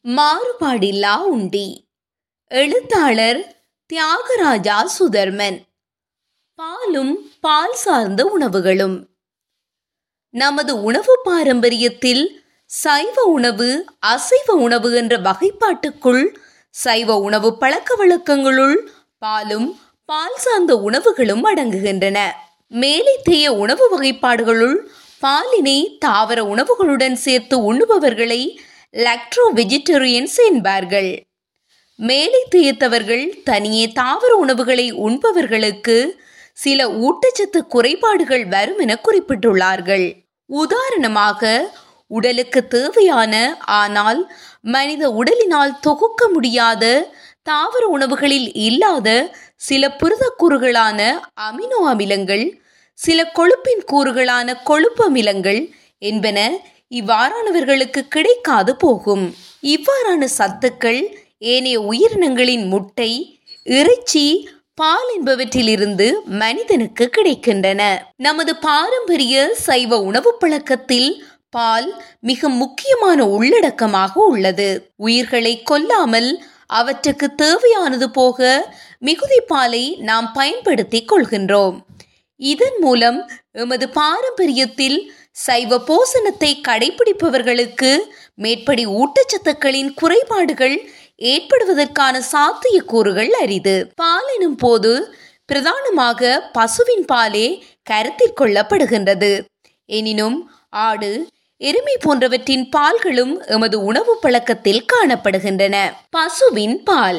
மாறுபாடில்லா உண்டி எழுத்தாளர் தியாகராஜா சுதர்மன் பாலும் பால் சார்ந்த உணவுகளும் நமது உணவு பாரம்பரியத்தில் சைவ உணவு அசைவ உணவு என்ற வகைப்பாட்டுக்குள் சைவ உணவு பழக்க வழக்கங்களுள் பாலும் பால் சார்ந்த உணவுகளும் அடங்குகின்றன மேலைத்தேய உணவு வகைப்பாடுகளுள் பாலினை தாவர உணவுகளுடன் சேர்த்து உண்ணுபவர்களை லாக்ட்ரோ வெஜிடேரியன்ஸ் என்பார்கள் மேலை தேயத்தவர்கள் தனியே தாவர உணவுகளை உண்பவர்களுக்கு சில ஊட்டச்சத்து குறைபாடுகள் வரும் என குறிப்பிட்டுள்ளார்கள் உதாரணமாக உடலுக்கு தேவையான ஆனால் மனித உடலினால் தொகுக்க முடியாத தாவர உணவுகளில் இல்லாத சில புரதக்கூறுகளான அமினோ அமிலங்கள் சில கொழுப்பின் கூறுகளான கொழுப்பு அமிலங்கள் என்பன இவ்வாறானவர்களுக்கு கிடைக்காது போகும் இவ்வாறான சத்துக்கள் ஏனைய உயிரினங்களின் முட்டை இறைச்சி பால் என்பவற்றிலிருந்து மனிதனுக்கு கிடைக்கின்றன நமது பாரம்பரிய சைவ உணவு பழக்கத்தில் பால் மிக முக்கியமான உள்ளடக்கமாக உள்ளது உயிர்களை கொல்லாமல் அவற்றுக்கு தேவையானது போக மிகுதி பாலை நாம் பயன்படுத்திக் கொள்கின்றோம் இதன் மூலம் எமது பாரம்பரியத்தில் சைவ போசனத்தை கடைபிடிப்பவர்களுக்கு மேற்படி ஊட்டச்சத்துக்களின் குறைபாடுகள் ஏற்படுவதற்கான சாத்தியக்கூறுகள் அரிது பால் எனும் போது பிரதானமாக பசுவின் பாலே கருத்தில் கொள்ளப்படுகின்றது எனினும் ஆடு எருமை போன்றவற்றின் பால்களும் எமது உணவு பழக்கத்தில் காணப்படுகின்றன பசுவின் பால்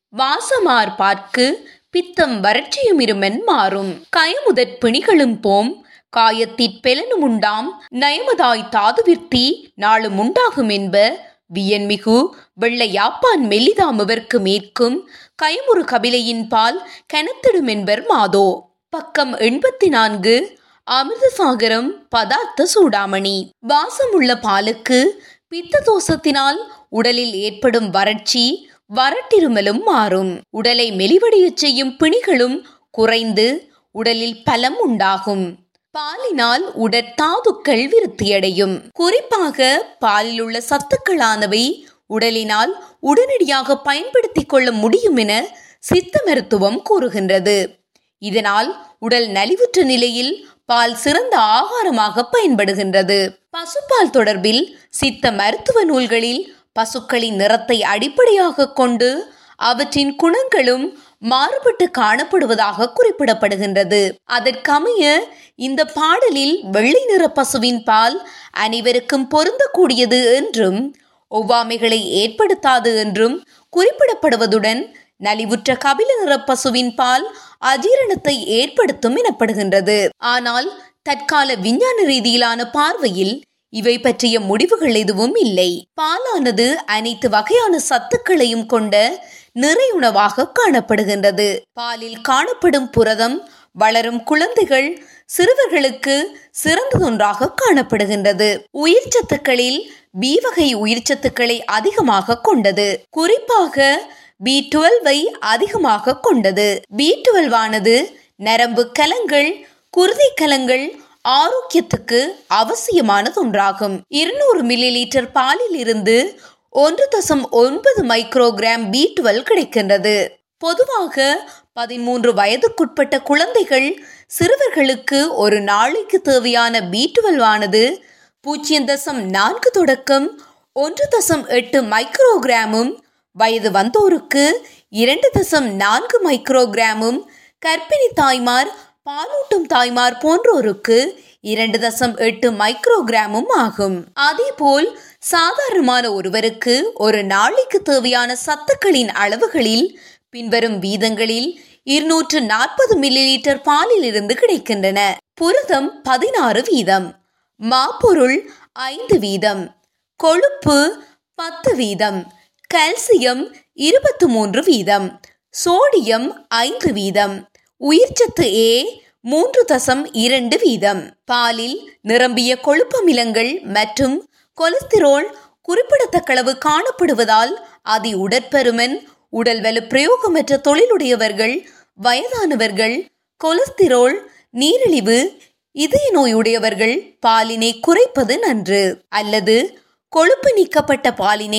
வாசமார் பார்க்கு பித்தம் வறட்சியும் இருமன் மாறும் கயமுதற் பிணிகளும் போம் காயத்திற் பெலனும் உண்டாம் நயமதாய் தாதுவிர்த்தி நாளும் உண்டாகும் என்ப வியன்மிகு வெள்ளையாப்பான் மெல்லிதாமவர்க்கு மேற்கும் கயமுறு கபிலையின் பால் கனத்திடும் என்பர் மாதோ பக்கம் எண்பத்தி நான்கு அமிர்தசாகரம் பதார்த்த சூடாமணி வாசமுள்ள பாலுக்கு பித்த தோசத்தினால் உடலில் ஏற்படும் வறட்சி வறட்டிருமலும் மாறும் உடலை மெலிவடையச் செய்யும் பிணிகளும் குறைந்து உடலில் பலம் உண்டாகும் பாலினால் உடற்தாதுக்கள் விருத்தியடையும் குறிப்பாக பாலில் உள்ள சத்துக்களானவை உடலினால் உடனடியாக பயன்படுத்திக் கொள்ள முடியும் என சித்த மருத்துவம் கூறுகின்றது இதனால் உடல் நலிவுற்ற நிலையில் பால் சிறந்த ஆகாரமாக பயன்படுகின்றது பசுப்பால் தொடர்பில் சித்த மருத்துவ நூல்களில் பசுக்களின் நிறத்தை அடிப்படையாக கொண்டு அவற்றின் குணங்களும் மாறுபட்டு காணப்படுவதாக குறிப்பிடப்படுகின்றது அதற்கமைய இந்த பாடலில் வெள்ளை நிற பசுவின் பால் அனைவருக்கும் பொருந்தக்கூடியது என்றும் ஒவ்வாமைகளை ஏற்படுத்தாது என்றும் குறிப்பிடப்படுவதுடன் நலிவுற்ற கபில நிற பசுவின் பால் அஜீரணத்தை ஏற்படுத்தும் எனப்படுகின்றது ஆனால் தற்கால விஞ்ஞான ரீதியிலான பார்வையில் இவை பற்றிய முடிவுகள் எதுவும் இல்லை பாலானது அனைத்து வகையான சத்துக்களையும் கொண்ட நிறையுணவாக காணப்படுகின்றது பாலில் காணப்படும் புரதம் வளரும் குழந்தைகள் சிறுவர்களுக்கு சிறந்ததொன்றாக காணப்படுகின்றது உயிர் சத்துக்களில் பி வகை உயிர் சத்துக்களை அதிகமாக கொண்டது குறிப்பாக பி டுவெல்வை அதிகமாக கொண்டது பி டுவெல் ஆனது நரம்பு கலங்கள் குருதி கலங்கள் ஆரோக்கியத்துக்கு அவசியமானது ஒன்றாகும் இருநூறு மில்லி லிட்டர் பாலில் இருந்து ஒன்று தசம் ஒன்பது மைக்ரோகிராம் பி டுவெல் கிடைக்கின்றது பொதுவாக பதிமூன்று வயதுக்குட்பட்ட குழந்தைகள் சிறுவர்களுக்கு ஒரு நாளைக்கு தேவையான பி டுவெல் ஆனது பூஜ்ஜியம் தசம் நான்கு தொடக்கம் ஒன்று தசம் எட்டு மைக்ரோகிராமும் வயது வந்தோருக்கு இரண்டு தசம் நான்கு மைக்ரோகிராமும் கர்ப்பிணி தாய்மார் பாலூட்டும் தாய்மார் போன்றோருக்கு இரண்டு தசம் எட்டு மைக்ரோகிராமும் ஆகும் அதேபோல் சாதாரணமான ஒருவருக்கு ஒரு நாளைக்கு தேவையான சத்துக்களின் அளவுகளில் பின்வரும் வீதங்களில் இருநூற்று நாற்பது மில்லி லிட்டர் பாலில் இருந்து கிடைக்கின்றன புரதம் பதினாறு வீதம் மாப்பொருள் ஐந்து வீதம் கொழுப்பு பத்து வீதம் கால்சியம் இருபத்து மூன்று வீதம் சோடியம் ஐந்து வீதம் உயிர்ச்சத்து ஏ மூன்று தசம் இரண்டு வீதம் பாலில் நிரம்பிய கொழுப்பமிலங்கள் மற்றும் கொலஸ்திரோல் குறிப்பிடத்தக்களவு காணப்படுவதால் அதி உடற்பருமன் உடல் வலு பிரயோகமற்ற தொழிலுடையவர்கள் வயதானவர்கள் கொலஸ்திரோல் நீரிழிவு இதய நோயுடையவர்கள் பாலினை குறைப்பது நன்று அல்லது கொழுப்பு நீக்கப்பட்ட பாலினை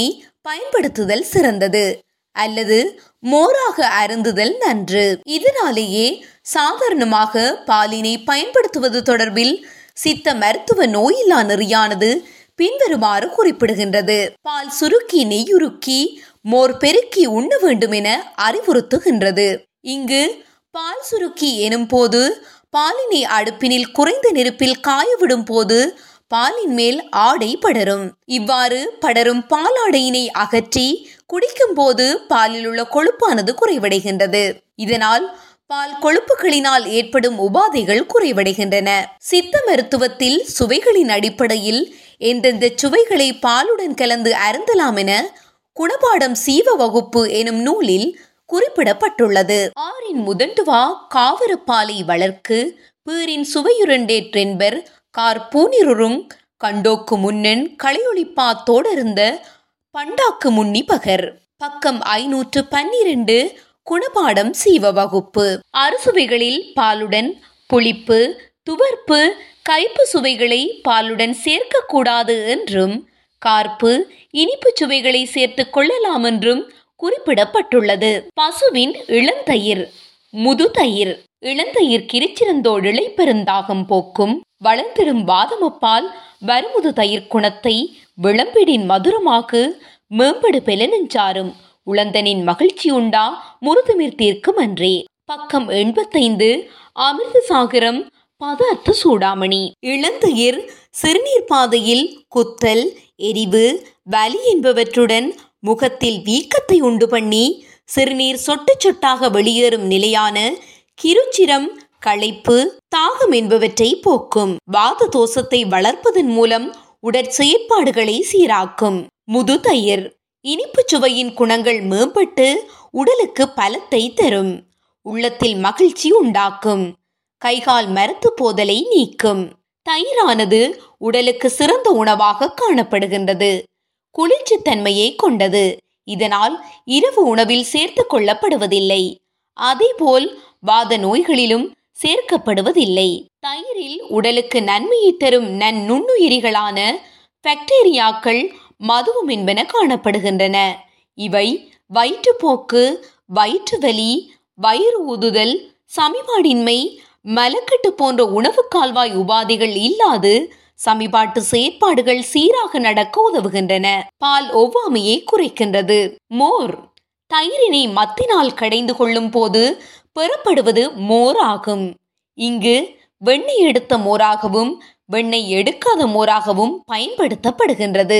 பயன்படுத்துதல் சிறந்தது அல்லது மோராக அருந்துதல் நன்று இதனாலேயே சாதாரணமாக பாலினை பயன்படுத்துவது தொடர்பில் சித்த மருத்துவ நோயில்லா நெறியானது பின்வருமாறு குறிப்பிடுகின்றது பால் சுருக்கி நெய்யுருக்கி மோர் பெருக்கி உண்ண வேண்டும் என அறிவுறுத்துகின்றது இங்கு பால் சுருக்கி எனும் போது பாலினை அடுப்பினில் குறைந்த நெருப்பில் காயவிடும் போது பாலின் மேல் ஆடை படரும் இவ்வாறு படரும் பாலாடையினை அகற்றி குடிக்கும் போது பாலில் உள்ள கொழுப்பானது குறைவடைகின்றது இதனால் பால் கொழுப்புகளினால் ஏற்படும் உபாதைகள் குறைவடைகின்றன சித்த மருத்துவத்தில் சுவைகளின் அடிப்படையில் எந்தெந்த சுவைகளை பாலுடன் கலந்து அருந்தலாம் என குணபாடம் சீவ வகுப்பு எனும் நூலில் குறிப்பிடப்பட்டுள்ளது ஆறின் முதண்டுவா காவரப்பாலை வளர்க்கு பீரின் சுவையுரண்டேற்றென்பர் கார் பூனிருறுங் கண்டோக்கு முன்னன் களையொளிப்பா தோடருந்த பண்டாக்கு முன்னி பகர் பக்கம் ஐநூற்று பன்னிரண்டு குணபாடம் சீவ வகுப்பு அறுசுவைகளில் பாலுடன் புளிப்பு துவர்ப்பு கைப்பு சுவைகளை பாலுடன் சேர்க்கக்கூடாது என்றும் கார்ப்பு இனிப்பு சுவைகளை சேர்த்து கொள்ளலாம் என்றும் குறிப்பிடப்பட்டுள்ளது பசுவின் இளந்தயிர் முது தயிர் இளந்தயிர் கிரிச்சிறந்தோடு இளைப்பெருந்தாகம் போக்கும் வளர்ந்திடும் வாதமப்பால் வருமுது தயிர் குணத்தை விளம்பிடின் மதுரமாக்கு மேம்படு பெலனெஞ்சாரும் உளந்தனின் மகிழ்ச்சி உண்டா முருதுமிர் தீர்க்கும் அன்றே பக்கம் எண்பத்தைந்து அமிர்த சாகரம் பதார்த்த சூடாமணி இளந்தயிர் சிறுநீர் பாதையில் குத்தல் எரிவு வலி என்பவற்றுடன் முகத்தில் வீக்கத்தை உண்டு பண்ணி சிறுநீர் சொட்டு சொட்டாக வெளியேறும் நிலையான கிருச்சிரம் களைப்பு தாகம் என்பவற்றை போக்கும் வாத தோஷத்தை வளர்ப்பதன் மூலம் உடற்செயற்பாடுகளை சீராக்கும் முது தயிர் இனிப்பு சுவையின் குணங்கள் மேம்பட்டு உடலுக்கு பலத்தை தரும் உள்ளத்தில் மகிழ்ச்சி உண்டாக்கும் கைகால் மரத்து போதலை நீக்கும் தயிரானது உடலுக்கு சிறந்த உணவாக காணப்படுகின்றது குளிர்ச்சி தன்மையை கொண்டது இதனால் இரவு உணவில் சேர்த்து கொள்ளப்படுவதில்லை அதேபோல் வாத நோய்களிலும் சேர்க்கப்படுவதில்லை தயிரில் உடலுக்கு நன்மையை தரும் நன்னுண்ணுயிரிகளான பாக்டீரியாக்கள் மதுவும் என்பன காணப்படுகின்றன இவை வயிற்றுப்போக்கு வயிற்று வலி வயிறு ஊதுதல் சமிபாடின்மை மலக்கட்டு போன்ற உணவு கால்வாய் உபாதைகள் இல்லாது சமிபாட்டு செயற்பாடுகள் சீராக நடக்க உதவுகின்றன பால் ஒவ்வாமையை குறைக்கின்றது மோர் தயிரினை மத்தினால் கடைந்து கொள்ளும் போது பெறப்படுவது மோர் ஆகும் இங்கு வெண்ணெய் எடுத்த மோராகவும் வெண்ணெய் எடுக்காத மோராகவும் பயன்படுத்தப்படுகின்றது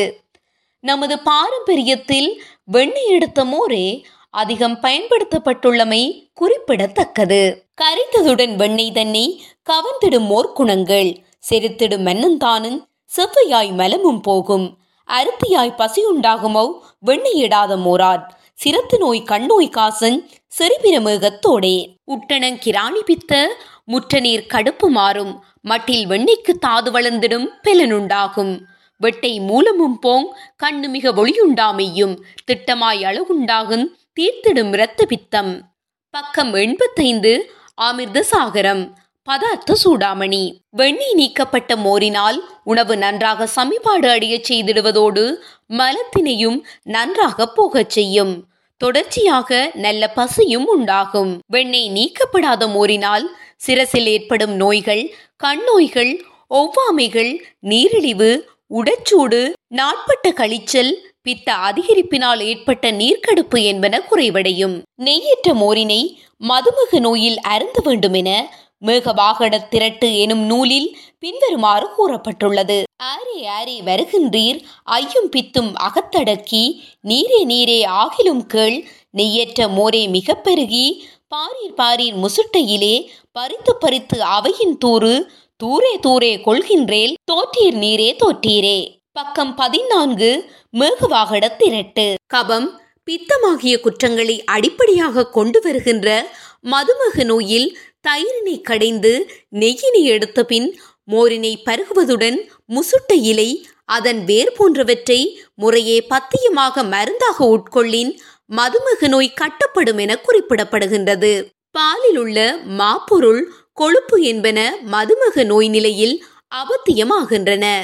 நமது பாரம்பரியத்தில் வெண்ணெய் எடுத்த மோரே அதிகம் பயன்படுத்தப்பட்டுள்ளமை குறிப்பிடத்தக்கது கரைத்ததுடன் வெண்ணெய் தன்னை கவர்ந்திடும் மோர் குணங்கள் செருத்திடும் மன்னந்தானும் செவ்வையாய் மலமும் போகும் அருத்தியாய் பசியுண்டாகுமோ வெண்ணெயிடாத மோரார் சிரத்து நோய் கண்ணோய் காசன் செறிபிரமேகத்தோடே உட்டணங் கிராணி பித்த முற்றநீர் கடுப்பு மாறும் மட்டில் வெண்ணெய்க்கு தாது வளர்ந்திடும் பெலனுண்டாகும் வெட்டை மூலமும் போங் கண்ணு மிக ஒளியுண்டாமையும் திட்டமாய் அழகுண்டாகும் தீர்த்திடும் இரத்த பித்தம் பக்கம் எண்பத்தைந்து அமிர்த சாகரம் பதார்த்த சூடாமணி வெண்ணெய் நீக்கப்பட்ட மோரினால் உணவு நன்றாக சமிபாடு அடையச் செய்திடுவதோடு மலத்தினையும் நன்றாக போகச் செய்யும் தொடர்ச்சியாக நல்ல பசியும் உண்டாகும் வெண்ணெய் நீக்கப்படாத மோரினால் சிரசில் ஏற்படும் நோய்கள் கண் நோய்கள் ஒவ்வாமைகள் நீரிழிவு உடச்சூடு நாட்பட்ட கழிச்சல் பித்த அதிகரிப்பினால் ஏற்பட்ட நீர்க்கடுப்பு என்பன குறைவடையும் நெய்யற்ற மோரினை மதுமக நோயில் அருந்த வேண்டும் என மேகவாகட திரட்டு எனும் நூலில் பின்வருமாறு கூறப்பட்டுள்ளது ஆரே ஆரே வருகின்றீர் ஐயும் பித்தும் அகத்தடக்கி நீரே நீரே ஆகிலும் கேள் நெய்யற்ற மோரே மிக பெருகி பாரீர் பாரீர் முசுட்டையிலே பறித்து பறித்து அவையின் தூறு தூரே தூரே கொள்கின்றேல் தோற்றீர் நீரே தோற்றீரே பக்கம் பதினான்கு மேகவாகட திரட்டு கபம் பித்தமாகிய குற்றங்களை அடிப்படையாக கொண்டு வருகின்ற மதுமக நோயில் தயிரினை கடைந்து நெய்யினை எடுத்த பின் மோரினை பருகுவதுடன் முசுட்ட இலை அதன் வேர் போன்றவற்றை முறையே பத்தியமாக மருந்தாக உட்கொள்ளின் மதுமக நோய் கட்டப்படும் என குறிப்பிடப்படுகின்றது பாலில் உள்ள மாப்பொருள் கொழுப்பு என்பன மதுமக நோய் நிலையில் அவத்தியமாகின்றன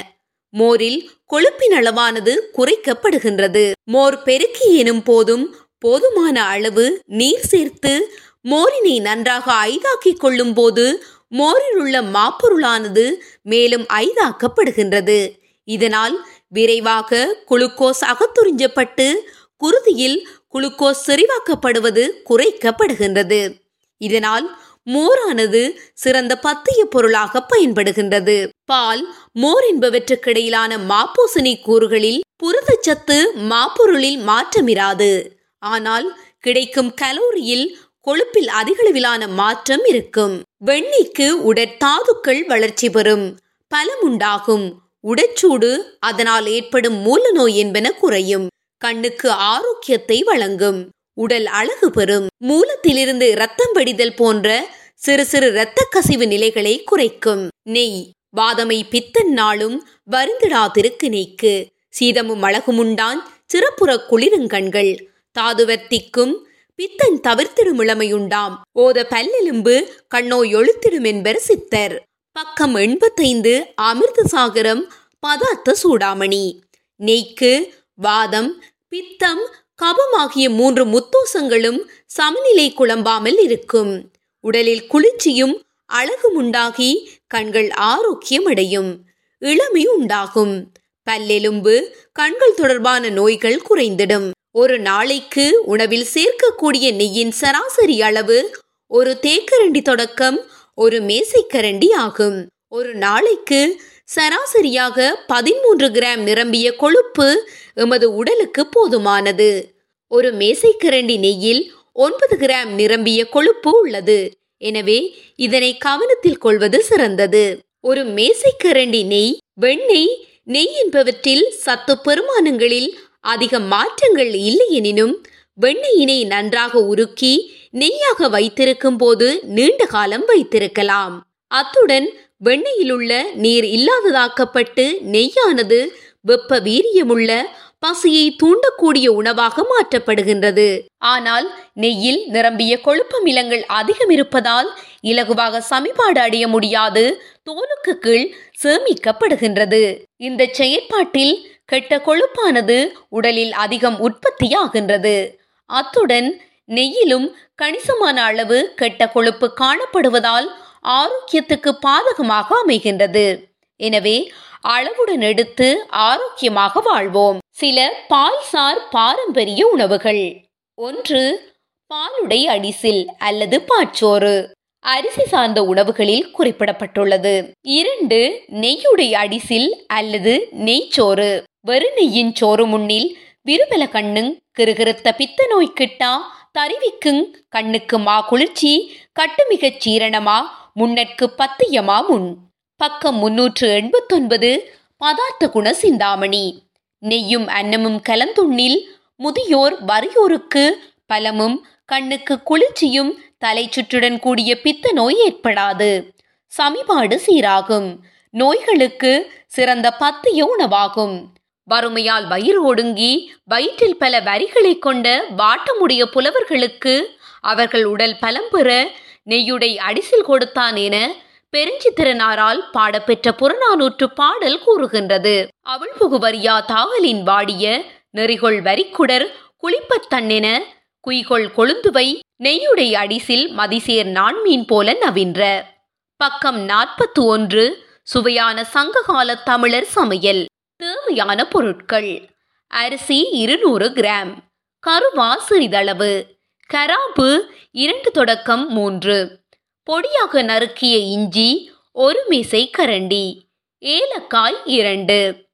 மோரில் கொழுப்பின் அளவானது குறைக்கப்படுகின்றது மோர் பெருக்கி எனும் போதும் போதுமான அளவு நீர் சேர்த்து மோரினை நன்றாக ஐதாக்கிக் கொள்ளும் போது மோரில் உள்ள மாப்பொருளானது மேலும் ஐதாக்கப்படுகின்றது இதனால் விரைவாக குளுக்கோஸ் அகத்துறிஞ்சப்பட்டு குருதியில் குளுக்கோஸ் செறிவாக்கப்படுவது குறைக்கப்படுகின்றது இதனால் மோரானது சிறந்த பத்திய பொருளாக பயன்படுகின்றது பால் மோர் என்பவற்றுக்கிடையிலான மாப்போசனை கூறுகளில் புரதச்சத்து மாப்பொருளில் மாற்றமிராது ஆனால் கிடைக்கும் கலோரியில் கொழுப்பில் அதிகளவிலான மாற்றம் இருக்கும் வெண்ணெய்க்கு உடற்தாதுக்கள் வளர்ச்சி பெறும் பலம் உண்டாகும் உடற்சூடு அதனால் ஏற்படும் மூல நோய் என்பன குறையும் கண்ணுக்கு ஆரோக்கியத்தை வழங்கும் உடல் அழகு பெறும் மூலத்திலிருந்து இரத்தம் வடிதல் போன்ற சிறு சிறு இரத்த கசிவு நிலைகளை குறைக்கும் நெய் வாதமை பித்தன் நாளும் வருந்திடாதிருக்கு நெய்க்கு சீதமும் அழகுமுண்டான் சிறப்புற குளிருங்கண்கள் தாதுவர்த்திக்கும் பித்தன் தவிர்த்திடும் இளமையுண்டாம் ஓத பல்லெலும்பு கண்ணோய் எழுத்திடும் என்பர் சித்தர் பக்கம் எண்பத்தைந்து அமிர்த சாகரம் பதார்த்த சூடாமணி நெய்க்கு வாதம் பித்தம் கபம் ஆகிய மூன்று முத்தோசங்களும் சமநிலை குழம்பாமல் இருக்கும் உடலில் குளிர்ச்சியும் அழகும் உண்டாகி கண்கள் ஆரோக்கியம் அடையும் இளமை உண்டாகும் பல்லெலும்பு கண்கள் தொடர்பான நோய்கள் குறைந்திடும் ஒரு நாளைக்கு உணவில் சேர்க்கக்கூடிய நெய்யின் சராசரி அளவு ஒரு தேக்கரண்டி தொடக்கம் ஒரு மேசைக்கரண்டி ஆகும் ஒரு நாளைக்கு சராசரியாக பதிமூன்று கிராம் நிரம்பிய கொழுப்பு எமது உடலுக்கு போதுமானது ஒரு மேசைக்கரண்டி நெய்யில் ஒன்பது கிராம் நிரம்பிய கொழுப்பு உள்ளது எனவே இதனை கவனத்தில் கொள்வது சிறந்தது ஒரு மேசைக்கரண்டி நெய் வெண்ணெய் நெய் என்பவற்றில் சத்து பெருமானங்களில் அதிக மாற்றங்கள் இல்லை எனினும் வெண்ணெயினை நன்றாக உருக்கி நெய்யாக வைத்திருக்கும் போது நீண்ட காலம் வைத்திருக்கலாம் அத்துடன் வெண்ணெயில் உள்ள நீர் இல்லாததாக்கப்பட்டு நெய்யானது வெப்ப வீரியமுள்ள பசியை தூண்டக்கூடிய உணவாக மாற்றப்படுகின்றது ஆனால் நெய்யில் நிரம்பிய கொழுப்பமிலங்கள் அதிகம் இருப்பதால் இலகுவாக சமிபாடு அடைய முடியாது தோலுக்கு கீழ் சேமிக்கப்படுகின்றது இந்த செயற்பாட்டில் கெட்ட கொழுப்பானது உடலில் அதிகம் உற்பத்தியாகின்றது அத்துடன் நெய்யிலும் கணிசமான அளவு கெட்ட கொழுப்பு காணப்படுவதால் ஆரோக்கியத்துக்கு பாதகமாக அமைகின்றது எனவே அளவுடன் எடுத்து ஆரோக்கியமாக வாழ்வோம் சில பால்சார் பாரம்பரிய உணவுகள் ஒன்று பாலுடை அடிசில் அல்லது பாச்சோறு அரிசி சார்ந்த உணவுகளில் குறிப்பிடப்பட்டுள்ளது இரண்டு நெய்யுடை அடிசில் அல்லது நெய்ச்சோறு வெறு நெய்யின் சோறு முன்னில் விருபல கண்ணுங் கிருகிருத்த பித்த நோய் கிட்டா தருவிக்குங் கண்ணுக்கு மா குளிர்ச்சி கட்டுமிகச் சீரணமா முன்னற்கு பத்தியமா முன் பக்கம் முன்னூற்று எண்பத்தொன்பது பதார்த்த குண சிந்தாமணி நெய்யும் அன்னமும் கலந்துண்ணில் முதியோர் வறியோருக்கு பலமும் கண்ணுக்கு குளிர்ச்சியும் தலை சுற்றுடன் கூடிய பித்த நோய் ஏற்படாது சமிபாடு சீராகும் நோய்களுக்கு சிறந்த பத்திய உணவாகும் வறுமையால் வயிறு ஒடுங்கி வயிற்றில் பல வரிகளை கொண்ட வாட்டமுடைய புலவர்களுக்கு அவர்கள் உடல் பலம் பெற நெய்யுடை அடிசில் கொடுத்தான் என பெருஞ்சித்திரனாரால் பாடப்பெற்ற புறநானூற்று பாடல் கூறுகின்றது அவள் புகுவரியா தாகலின் வாடிய நெறிகொள் வரிக்குடர் குளிப்பத் தன்னென குய்கொள் கொழுந்துவை நெய்யுடை அடிசில் மதிசேர் நான்மீன் போல நவின்ற பக்கம் நாற்பத்து ஒன்று சுவையான சங்ககால தமிழர் சமையல் தேவையான பொருட்கள் அரிசி இருநூறு கிராம் கருவா சிறிதளவு கராம்பு இரண்டு தொடக்கம் மூன்று பொடியாக நறுக்கிய இஞ்சி ஒரு மீசை கரண்டி ஏலக்காய் இரண்டு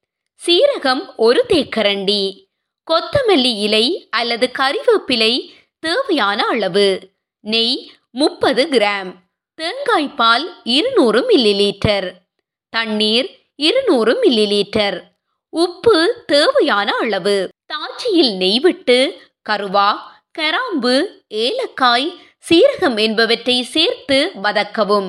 சீரகம் ஒரு தேக்கரண்டி கொத்தமல்லி இலை அல்லது கறிவேப்பிலை தேவையான அளவு நெய் முப்பது கிராம் தேங்காய் பால் இருநூறு மில்லி லீட்டர் தண்ணீர் இருநூறு மில்லி லீட்டர் உப்பு தேவையான அளவு தாச்சியில் நெய் விட்டு கருவா கராம்பு ஏலக்காய் சீரகம் என்பவற்றை சேர்த்து வதக்கவும்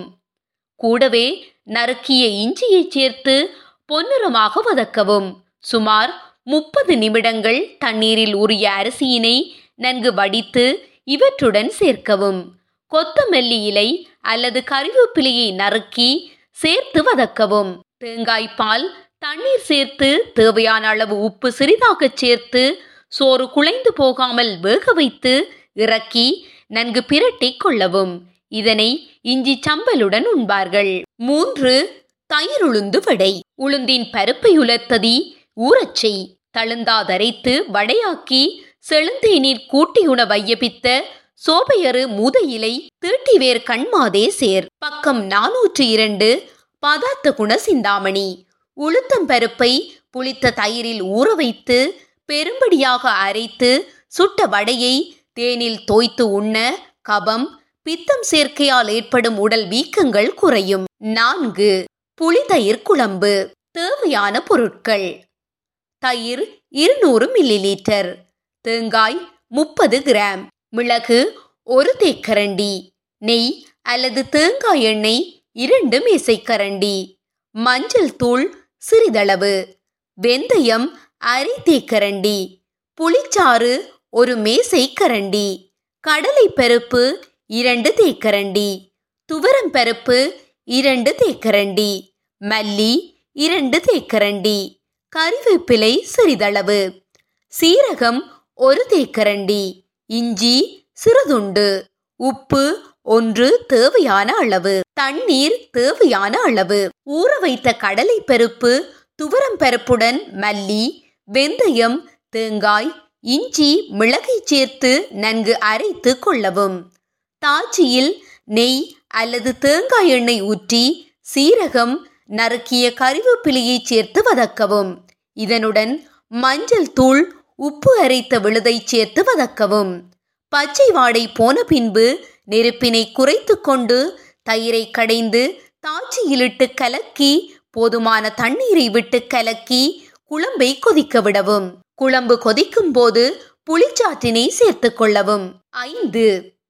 கூடவே நறுக்கிய இஞ்சியை சேர்த்து பொன்னிறமாக வதக்கவும் சுமார் முப்பது நிமிடங்கள் தண்ணீரில் உரிய அரிசியினை நன்கு வடித்து இவற்றுடன் சேர்க்கவும் கொத்தமல்லி இலை அல்லது கறிவேப்பிலையை நறுக்கி சேர்த்து வதக்கவும் தேங்காய் பால் தண்ணீர் சேர்த்து தேவையான அளவு உப்பு சிறிதாக சேர்த்து சோறு குழைந்து போகாமல் வேக வைத்து இறக்கி நன்கு பிரட்டி கொள்ளவும் இதனை இஞ்சி சம்பலுடன் உண்பார்கள் மூன்று தயிர் உளுந்து வடை உளுந்தின் பருப்பை உலர்த்ததி ஊறச் செய் தழுந்தாதரைத்து வடையாக்கி செழுந்தேநீர் கூட்டியுண வையபித்த சோபையறு மூத இலை தீட்டிவேர் கண்மாதே சேர் பக்கம் நாநூற்று இரண்டு பதார்த்த குண சிந்தாமணி உளுத்தம் பருப்பை புளித்த தயிரில் ஊற வைத்து பெரும்படியாக அரைத்து சுட்ட வடையை தேனில் தோய்த்து உண்ண கபம் பித்தம் சேர்க்கையால் ஏற்படும் உடல் வீக்கங்கள் குறையும் நான்கு புளிதயிர் குழம்பு தேவையான பொருட்கள் தயிர் இருநூறு மில்லி லிட்டர் தேங்காய் முப்பது கிராம் மிளகு ஒரு தேக்கரண்டி நெய் அல்லது தேங்காய் எண்ணெய் இரண்டு மேசைக்கரண்டி மஞ்சள் தூள் சிறிதளவு வெந்தயம் அரை தேக்கரண்டி புளிச்சாறு ஒரு மேசை கரண்டி கடலை பருப்பு இரண்டு தேக்கரண்டி துவரம் பருப்பு இரண்டு தேக்கரண்டி மல்லி இரண்டு தேக்கரண்டி கறிவேப்பிலை சிறிதளவு சீரகம் ஒரு தேக்கரண்டி இஞ்சி சிறுதுண்டு உப்பு ஒன்று தேவையான அளவு தண்ணீர் தேவையான அளவு ஊற வைத்த கடலை பருப்பு துவரம் பருப்புடன் மல்லி வெந்தயம் தேங்காய் இஞ்சி மிளகை சேர்த்து நன்கு அரைத்து கொள்ளவும் தாச்சியில் நெய் அல்லது தேங்காய் எண்ணெய் ஊற்றி சீரகம் நறுக்கிய கறிவேப்பிலையை சேர்த்து வதக்கவும் இதனுடன் மஞ்சள் தூள் உப்பு அரைத்த விழுதை சேர்த்து வதக்கவும் பச்சை வாடை போன பின்பு நெருப்பினை குறைத்து கொண்டு தயிரை கடைந்து தாச்சியிலிட்டு கலக்கி போதுமான தண்ணீரை விட்டு கலக்கி குழம்பை கொதிக்க விடவும் குழம்பு கொதிக்கும் போது புளிச்சாற்றினை சேர்த்து கொள்ளவும் ஐந்து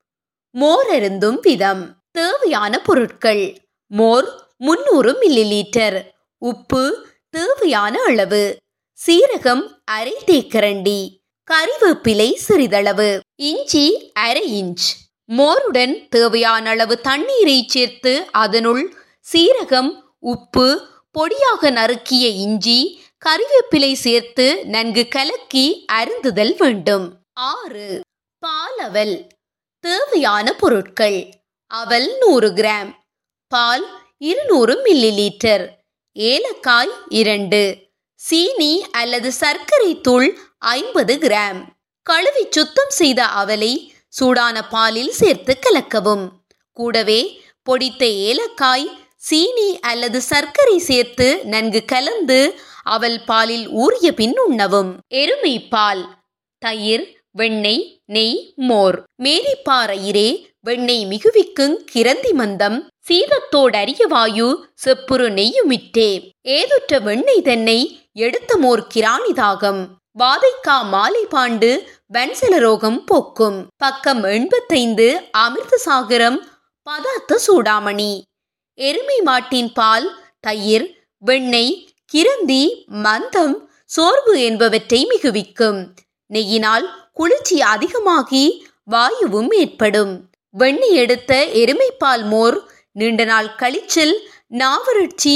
மோர் அருந்தும் விதம் தேவையான பொருட்கள் மோர் முன்னூறு மில்லி லிட்டர் உப்பு தேவையான அளவு சீரகம் அரை தேக்கரண்டி கறிவேப்பிலை சிறிதளவு இஞ்சி அரை இன்ச் மோருடன் தேவையான அளவு தண்ணீரை சேர்த்து அதனுள் சீரகம் உப்பு பொடியாக நறுக்கிய இஞ்சி கறிவேப்பிலை சேர்த்து நன்கு கலக்கி அருந்துதல் வேண்டும் ஆறு பாலவல் தேவையான பொருட்கள் அவல் நூறு கிராம் பால் இருநூறு மில்லி லிட்டர் ஏலக்காய் இரண்டு சீனி அல்லது சர்க்கரை தூள் ஐம்பது கிராம் கழுவி சுத்தம் செய்த அவலை சூடான பாலில் சேர்த்து கலக்கவும் கூடவே பொடித்த ஏலக்காய் சீனி அல்லது சர்க்கரை சேர்த்து நன்கு கலந்து அவல் பாலில் ஊறிய பின் உண்ணவும் எருமை பால் தயிர் வெண்ணெய் நெய் மோர் மேரிப்பாறையிரே வெண்ணெய் மிகுவிக்குங் கிரந்தி மந்தம் சீதத்தோடரிய வாயு செப்புரு நெய்யுமிட்டே ஏதுற்ற வெண்ணெய் தென்னை எடுத்த மோர் கிராணிதாகம் வாதைக்கா மாலை பாண்டு வன்சல ரோகம் போக்கும் பக்கம் எண்பத்தைந்து அமிர்த சாகரம் பதார்த்த சூடாமணி எருமை மாட்டின் பால் தயிர் வெண்ணெய் கிரந்தி மந்தம் சோர்வு என்பவற்றை மிகுவிக்கும் நெய்யினால் குளிர்ச்சி அதிகமாகி வாயுவும் ஏற்படும் வெண்ணெய் எடுத்த எருமைப்பால் மோர் நீண்ட நாள் கழிச்சல் நாவறட்சி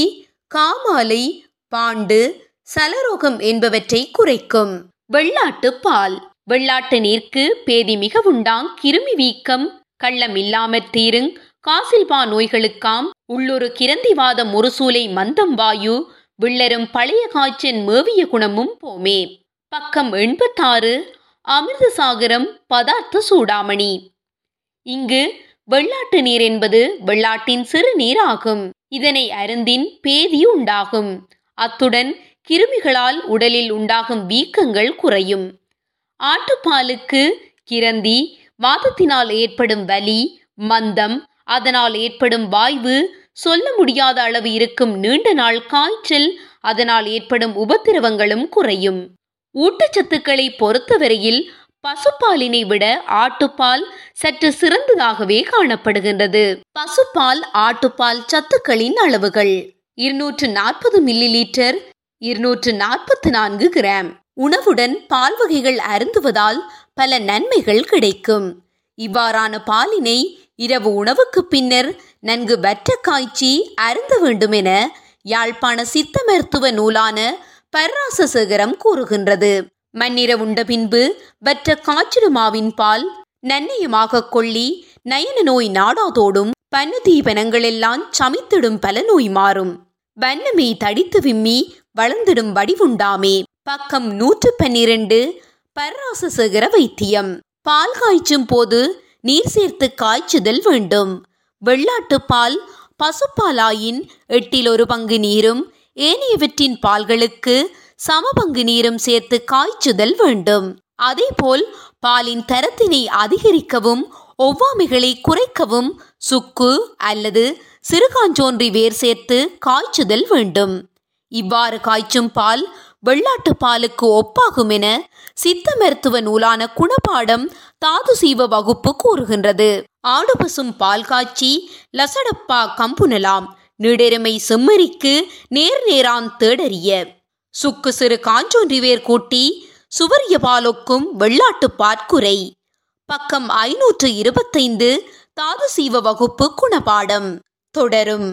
காமாலை பாண்டு சலரோகம் என்பவற்றை குறைக்கும் வெள்ளாட்டு பால் வெள்ளாட்டு நீர்க்கு பேதி மிக உண்டாங் கிருமி வீக்கம் கள்ளம் இல்லாமற் தீருங் காசில்பா நோய்களுக்காம் உள்ளொரு கிரந்திவாத முரசூலை மந்தம் வாயு விள்ளரும் பழைய காய்ச்சன் மேவிய குணமும் போமே பக்கம் எண்பத்தாறு அமிர்தசாகரம் பதார்த்த சூடாமணி இங்கு வெள்ளாட்டு நீர் என்பது வெள்ளாட்டின் சிறு நீர் ஆகும் இதனை அருந்தின் பேதி உண்டாகும் அத்துடன் கிருமிகளால் உடலில் உண்டாகும் வீக்கங்கள் குறையும் ஆட்டுப்பாலுக்கு கிரந்தி வாதத்தினால் ஏற்படும் வலி மந்தம் அதனால் ஏற்படும் வாய்வு சொல்ல முடியாத அளவு இருக்கும் நீண்ட நாள் காய்ச்சல் அதனால் ஏற்படும் உபத்திரவங்களும் குறையும் ஊட்டச்சத்துக்களை பொறுத்தவரையில் பசுப்பாலினை விட ஆட்டுப்பால் சற்று சிறந்ததாகவே காணப்படுகின்றது பசுப்பால் ஆட்டுப்பால் சத்துக்களின் அளவுகள் இருநூற்று நாற்பது மில்லி லிட்டர் இருநூற்று நாற்பத்தி நான்கு கிராம் உணவுடன் பால் வகைகள் அருந்துவதால் பல நன்மைகள் கிடைக்கும் இவ்வாறான பாலினை இரவு உணவுக்கு பின்னர் நன்கு வற்ற காய்ச்சி அருந்த வேண்டும் என யாழ்ப்பாண சித்த மருத்துவ நூலான பர்ராசசேகரம் கூறுகின்றது மண்ணிர உண்ட பின்பு வற்ற காய்ச்சிடுமாவின் பால் நன்னயமாக கொள்ளி நயன நோய் நாடாதோடும் பன்னு தீபனங்களெல்லாம் சமித்திடும் பல நோய் மாறும் வண்ணமே தடித்து விம்மி வளர்ந்திடும் வடிவுண்டாமே பக்கம் நூற்று பன்னிரண்டு பர்ராசசேகர வைத்தியம் பால் காய்ச்சும் போது நீர் சேர்த்து காய்ச்சுதல் வேண்டும் வெள்ளாட்டு பால் பசுப்பாலாயின் எட்டில் ஒரு பங்கு நீரும் ஏனையவற்றின் பால்களுக்கு சம பங்கு நீரும் சேர்த்து காய்ச்சுதல் வேண்டும் அதேபோல் பாலின் தரத்தினை அதிகரிக்கவும் ஒவ்வாமைகளை குறைக்கவும் சுக்கு அல்லது சிறுகாஞ்சோன்றி வேர் சேர்த்து காய்ச்சுதல் வேண்டும் இவ்வாறு காய்ச்சும் பால் வெள்ளாட்டு பாலுக்கு ஒப்பாகும் என சித்த மருத்துவ நூலான குணபாடம் தாது சீவ வகுப்பு கூறுகின்றது ஆடு பசும் பால் காய்ச்சி லசடப்பா கம்புனலாம் நீடெருமை செம்மறிக்கு நேர் நேரான் தேடறிய சுக்கு சிறு காஞ்சோன்றி வேர் கூட்டி சுவரிய பாலொக்கும் வெள்ளாட்டு பாற்குறை பக்கம் ஐநூற்று இருபத்தைந்து தாது சீவ வகுப்பு குணபாடம் தொடரும்